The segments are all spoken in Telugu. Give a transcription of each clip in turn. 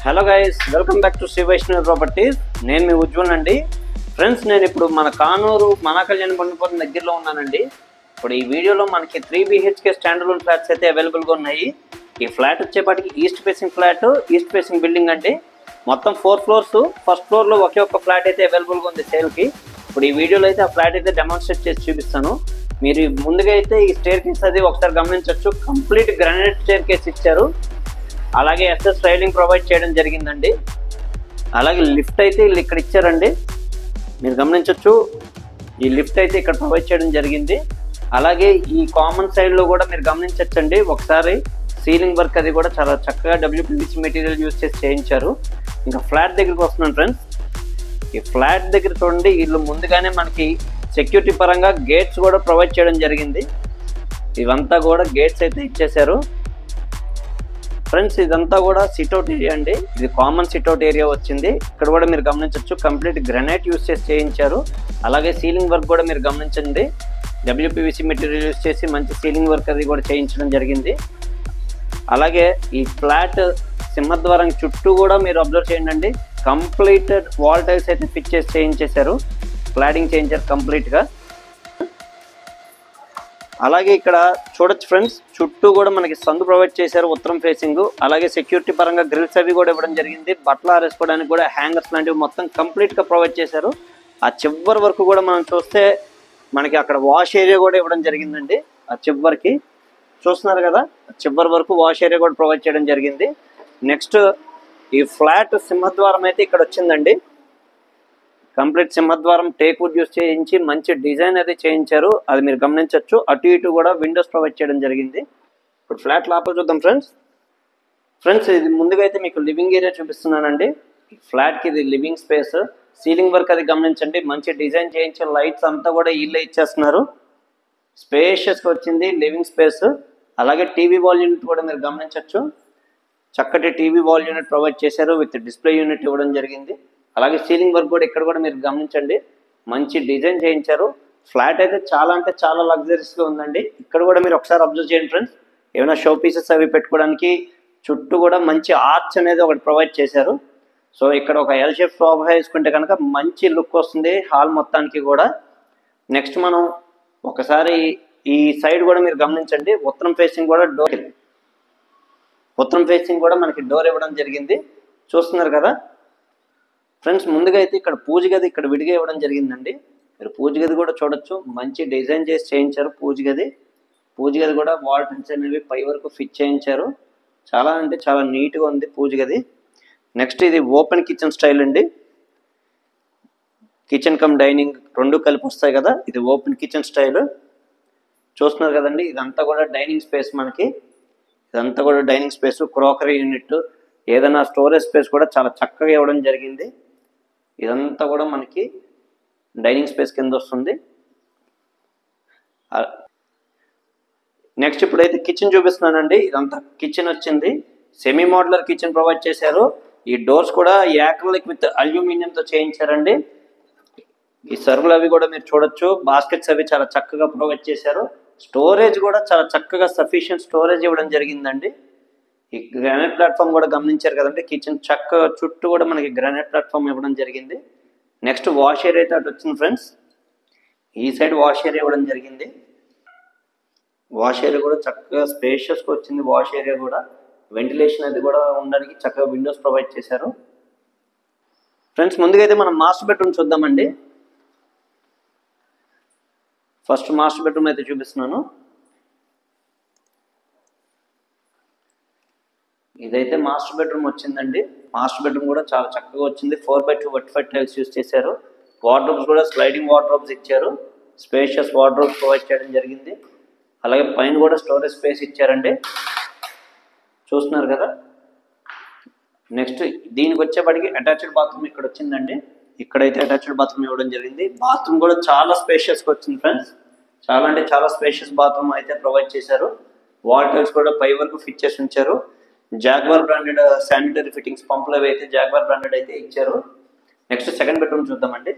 hello guys welcome back to Sri Vaishnavi properties నేను మీ ఉజ్వల్ అండి ఫ్రెండ్స్ నేను ఇప్పుడు మన కానూరు మన కళ్యాణ మండపం దగ్గరలో ఉన్నానండి ఇప్పుడు ఈ వీడియోలో మనకి three BHK standalone flats అయితే అవైలబుల్గా ఉన్నాయి ఈ ఫ్లాట్ వచ్చేపాటికి east facing flat east facing building అండి మొత్తం ఫోర్ ఫ్లోర్స్ ఫస్ట్ ఫ్లోర్లో ఒకే ఒక్క ఫ్లాట్ అయితే అవైలబుల్గా ఉంది సేల్కి ఇప్పుడు ఈ వీడియోలో అయితే ఆ ఫ్లాట్ అయితే డెమాన్స్ట్రేట్ చేసి చూపిస్తాను మీరు ముందుగా అయితే ఈ స్టేర్ కేస్ అది ఒకసారి గమనించవచ్చు కంప్లీట్ గ్రానైట్ స్టేర్ కేస్ ఇచ్చారు అలాగే ఎస్ఎస్ రైలింగ్ ప్రొవైడ్ చేయడం జరిగిందండి అలాగే లిఫ్ట్ అయితే వీళ్ళు ఇక్కడ ఇచ్చారండి మీరు గమనించవచ్చు ఈ లిఫ్ట్ అయితే ఇక్కడ ప్రొవైడ్ చేయడం జరిగింది అలాగే ఈ కామన్ సైడ్లో కూడా మీరు గమనించవచ్చండి ఒకసారి సీలింగ్ వర్క్ అది కూడా చాలా చక్కగా డబ్ల్యూపీసీ మెటీరియల్ యూజ్ చేసి చేయించారు ఇంకా ఫ్లాట్ దగ్గరికి వస్తున్నాను ఫ్రెండ్స్ ఈ ఫ్లాట్ దగ్గర చూడండి వీళ్ళు ముందుగానే మనకి సెక్యూరిటీ పరంగా గేట్స్ కూడా ప్రొవైడ్ చేయడం జరిగింది ఇవంతా కూడా గేట్స్ అయితే ఇచ్చేశారు ఫ్రెండ్స్ ఇదంతా కూడా సిట్అవుట్ ఏరియా అండి ఇది కామన్ సిట్అవుట్ ఏరియా వచ్చింది ఇక్కడ కూడా మీరు గమనించవచ్చు కంప్లీట్ గ్రనైట్ యూస్ చేసి చేయించారు అలాగే సీలింగ్ వర్క్ కూడా మీరు గమనించండి డబ్ల్యూపీవీసీ మెటీరియల్ యూస్ చేసి మంచి సీలింగ్ వర్క్ అది కూడా చేయించడం జరిగింది అలాగే ఈ ఫ్లాట్ సింహద్వారం చుట్టూ కూడా మీరు అబ్జర్వ్ చేయండి కంప్లీటెడ్ వాల్ టైల్స్ అయితే ఫిట్ చేసి చేయించేశారు క్లాడింగ్ చేయించారు కంప్లీట్గా అలాగే ఇక్కడ చూడొచ్చు ఫ్రెండ్స్ చుట్టూ కూడా మనకి సందు ప్రొవైడ్ చేశారు ఉత్తరం ఫేసింగ్ అలాగే సెక్యూరిటీ పరంగా గ్రిల్స్ అవి కూడా ఇవ్వడం జరిగింది బట్టలు ఆరేసుకోవడానికి కూడా హ్యాంగర్స్ లాంటివి మొత్తం కంప్లీట్ గా ప్రొవైడ్ చేశారు ఆ చివరి వరకు కూడా మనం చూస్తే మనకి అక్కడ వాష్ ఏరియా కూడా ఇవ్వడం జరిగిందండి ఆ చివరికి చూస్తున్నారు కదా ఆ చివరి వరకు వాష్ ఏరియా కూడా ప్రొవైడ్ చేయడం జరిగింది నెక్స్ట్ ఈ ఫ్లాట్ సింహద్వారం అయితే ఇక్కడ వచ్చిందండి కంప్లీట్ సింహద్వారం టేక్ వుడ్ యూస్ చేయించి మంచి డిజైన్ అది చేయించారు అది మీరు గమనించవచ్చు అటు ఇటు కూడా విండోస్ ప్రొవైడ్ చేయడం జరిగింది ఇప్పుడు ఫ్లాట్ లోపల చూద్దాం ఫ్రెండ్స్ ఫ్రెండ్స్ ఇది ముందుగా అయితే మీకు లివింగ్ ఏరియా చూపిస్తున్నానండి ఫ్లాట్కి ఇది లివింగ్ స్పేస్ సీలింగ్ వర్క్ అది గమనించండి మంచి డిజైన్ చేయించే లైట్స్ అంతా కూడా వీళ్ళే ఇచ్చేస్తున్నారు స్పేషియస్గా వచ్చింది లివింగ్ స్పేస్ అలాగే టీవీ వాల్ యూనిట్ కూడా మీరు గమనించవచ్చు చక్కటి టీవీ వాల్ యూనిట్ ప్రొవైడ్ చేశారు విత్ డిస్ప్లే యూనిట్ ఇవ్వడం జరిగింది అలాగే సీలింగ్ వర్క్ కూడా ఇక్కడ కూడా మీరు గమనించండి మంచి డిజైన్ చేయించారు ఫ్లాట్ అయితే చాలా అంటే చాలా లగ్జరీస్గా ఉందండి ఇక్కడ కూడా మీరు ఒకసారి అబ్జర్వ్ చేయండి ఫ్రెండ్స్ ఏమైనా షో పీసెస్ అవి పెట్టుకోవడానికి చుట్టూ కూడా మంచి ఆర్చ్ అనేది ఒకటి ప్రొవైడ్ చేశారు సో ఇక్కడ ఒక ఎల్ షేప్ సోఫా వేసుకుంటే కనుక మంచి లుక్ వస్తుంది హాల్ మొత్తానికి కూడా నెక్స్ట్ మనం ఒకసారి ఈ సైడ్ కూడా మీరు గమనించండి ఉత్తరం ఫేసింగ్ కూడా డోర్ ఉత్తరం ఫేసింగ్ కూడా మనకి డోర్ ఇవ్వడం జరిగింది చూస్తున్నారు కదా ఫ్రెండ్స్ ముందుగా అయితే ఇక్కడ పూజ గది ఇక్కడ విడిగా ఇవ్వడం జరిగిందండి మీరు పూజ గది కూడా చూడొచ్చు మంచి డిజైన్ చేసి చేయించారు పూజ గది పూజ గది కూడా వాల్ టెన్స్ అనేవి పై వరకు ఫిట్ చేయించారు చాలా అంటే చాలా నీట్గా ఉంది పూజ గది నెక్స్ట్ ఇది ఓపెన్ కిచెన్ స్టైల్ అండి కిచెన్ కమ్ డైనింగ్ రెండు కలిపి వస్తాయి కదా ఇది ఓపెన్ కిచెన్ స్టైల్ చూస్తున్నారు కదండి ఇదంతా కూడా డైనింగ్ స్పేస్ మనకి ఇదంతా కూడా డైనింగ్ స్పేస్ క్రోకరీ యూనిట్ ఏదైనా స్టోరేజ్ స్పేస్ కూడా చాలా చక్కగా ఇవ్వడం జరిగింది ఇదంతా కూడా మనకి డైనింగ్ స్పేస్ కింద వస్తుంది నెక్స్ట్ ఇప్పుడైతే కిచెన్ చూపిస్తున్నానండి ఇదంతా కిచెన్ వచ్చింది సెమీ మోడలర్ కిచెన్ ప్రొవైడ్ చేశారు ఈ డోర్స్ కూడా యాక్రలిక్ విత్ అల్యూమినియంతో చేయించారండి ఈ సర్వులు అవి కూడా మీరు చూడొచ్చు బాస్కెట్స్ అవి చాలా చక్కగా ప్రొవైడ్ చేశారు స్టోరేజ్ కూడా చాలా చక్కగా సఫిషియంట్ స్టోరేజ్ ఇవ్వడం జరిగిందండి ఈ గ్రానైట్ ప్లాట్ఫామ్ కూడా గమనించారు కదండి కిచెన్ చక్క చుట్టూ కూడా మనకి గ్రానైట్ ప్లాట్ఫామ్ ఇవ్వడం జరిగింది నెక్స్ట్ వాష్ ఏరియా అయితే అటు వచ్చింది ఫ్రెండ్స్ ఈ సైడ్ వాష్ ఏరియా ఇవ్వడం జరిగింది వాష్ ఏరియా కూడా చక్కగా స్పేషియస్గా వచ్చింది వాష్ ఏరియా కూడా వెంటిలేషన్ అది కూడా ఉండడానికి చక్కగా విండోస్ ప్రొవైడ్ చేశారు ఫ్రెండ్స్ ముందుగా అయితే మనం మాస్టర్ బెడ్రూమ్ చూద్దామండి ఫస్ట్ మాస్టర్ బెడ్రూమ్ అయితే చూపిస్తున్నాను ఇదైతే మాస్టర్ బెడ్రూమ్ వచ్చిందండి మాస్టర్ బెడ్రూమ్ కూడా చాలా చక్కగా వచ్చింది four by two vitrified tiles use చేశారు వార్డ్రోబ్స్ కూడా స్లైడింగ్ వార్డ్రోబ్స్ ఇచ్చారు స్పేషియస్ వార్డ్రోబ్స్ ప్రొవైడ్ చేయడం జరిగింది అలాగే పైన కూడా స్టోరేజ్ స్పేస్ ఇచ్చారండి చూస్తున్నారు కదా నెక్స్ట్ దీనికి వచ్చేప్పటికి అటాచ్డ్ బాత్రూమ్ ఇక్కడ వచ్చిందండి ఇక్కడైతే అటాచ్డ్ బాత్రూమ్ ఇవ్వడం జరిగింది బాత్రూమ్ కూడా చాలా స్పేషియస్గా వచ్చింది ఫ్రెండ్స్ చాలా అంటే చాలా స్పేషియస్ బాత్రూమ్ అయితే ప్రొవైడ్ చేశారు వాల్ టైల్స్ కూడా పై వరకు ఫిట్ చేసి ఉంచారు జాగ్వార్ బ్రాండెడ్ శానిటరీ ఫిట్టింగ్స్ పంపులు అవి అయితే జాగ్వార్ బ్రాండెడ్ అయితే ఇచ్చారు నెక్స్ట్ సెకండ్ బెడ్రూమ్ చూద్దామండి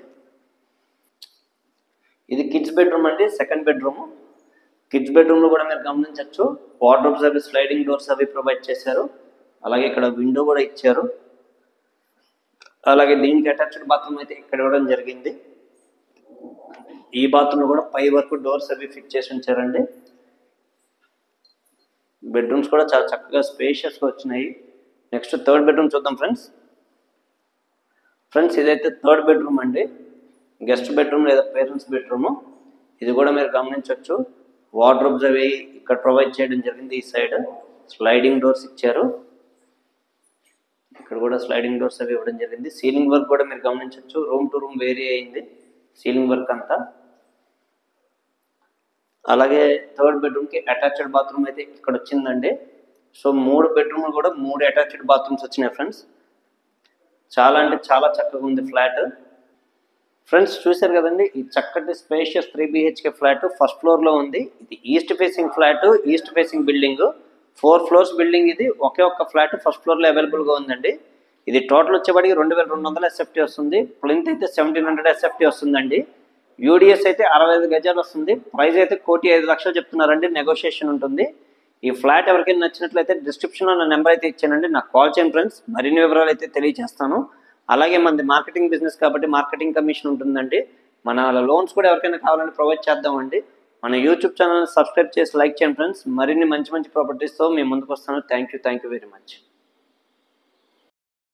ఇది కిడ్స్ బెడ్రూమ్ అండి సెకండ్ బెడ్రూమ్ కిడ్స్ బెడ్రూమ్ లో కూడా మీరు గమనించవచ్చు వార్డ్రోబ్స్ అవి స్లైడింగ్ డోర్స్ అవి ప్రొవైడ్ చేశారు అలాగే ఇక్కడ విండో కూడా ఇచ్చారు అలాగే దీనికి అటాచ్డ్ బాత్రూమ్ అయితే ఇక్కడ ఇవ్వడం జరిగింది ఈ బాత్రూమ్ కూడా పై వరకు డోర్స్ అవి ఫిట్ చేసి ఉంచారండి బెడ్రూమ్స్ కూడా చాలా చక్కగా స్పేషియస్గా వచ్చినాయి నెక్స్ట్ థర్డ్ బెడ్రూమ్ చూద్దాం ఫ్రెండ్స్ ఫ్రెండ్స్ ఇదైతే థర్డ్ బెడ్రూమ్ అండి గెస్ట్ బెడ్రూమ్ లేదా పేరెంట్స్ బెడ్రూమ్ ఇది కూడా మీరు గమనించవచ్చు వార్డ్రోబ్స్ అవి ఇక్కడ ప్రొవైడ్ చేయడం జరిగింది ఈ సైడ్ స్లైడింగ్ డోర్స్ ఇచ్చారు ఇక్కడ కూడా స్లైడింగ్ డోర్స్ అవి ఇవ్వడం జరిగింది సీలింగ్ వర్క్ కూడా మీరు గమనించవచ్చు రూమ్ టు రూమ్ వేరీ అయింది సీలింగ్ వర్క్ అంతా అలాగే థర్డ్ బెడ్రూమ్కి అటాచ్డ్ బాత్రూమ్ అయితే ఇక్కడ వచ్చిందండి సో మూడు బెడ్రూమ్లు కూడా మూడు అటాచ్డ్ బాత్రూమ్స్ వచ్చినాయి ఫ్రెండ్స్ చాలా అంటే చాలా చక్కగా ఉంది ఫ్లాట్ ఫ్రెండ్స్ చూశారు కదండి ఈ చక్కటి spacious three BHK flat first ఫ్లోర్లో ఉంది ఇది east facing flat east facing building four floors building ఇది ఒకే ఒక్క ఫ్లాట్ ఫస్ట్ ఫ్లోర్లో అవైలబుల్గా ఉందండి ఇది టోటల్ వచ్చేవాడికి రెండు వేల రెండు వందల ఎస్ఎఫ్టీ వస్తుంది ప్లింత్ అయితే సెవెంటీన్ హండ్రెడ్ ఎస్ఎఫ్టీ వస్తుందండి యూడిఎస్ అయితే అరవై ఐదు గజాలు వస్తుంది ప్రైస్ అయితే కోటి ఐదు లక్షలు చెప్తున్నారండి నెగోషియేషన్ ఉంటుంది ఈ ఫ్లాట్ ఎవరికైనా నచ్చినట్లయితే డిస్క్రిప్షన్లో నా నెంబర్ అయితే ఇచ్చానండి నాకు కాల్ చేయండి ఫ్రెండ్స్ మరిన్ని వివరాలు అయితే తెలియజేస్తాను అలాగే మనది మార్కెటింగ్ బిజినెస్ కాబట్టి మార్కెటింగ్ కమిషన్ ఉంటుందండి మన లోన్స్ కూడా ఎవరికైనా కావాలంటే ప్రొవైడ్ చేద్దామండి మన యూట్యూబ్ ఛానల్ సబ్స్క్రైబ్ చేసి లైక్ చేయండి ఫ్రెండ్స్ మరిన్ని మంచి మంచి ప్రాపర్టీస్తో మేము ముందుకు వస్తాను thank you thank you very much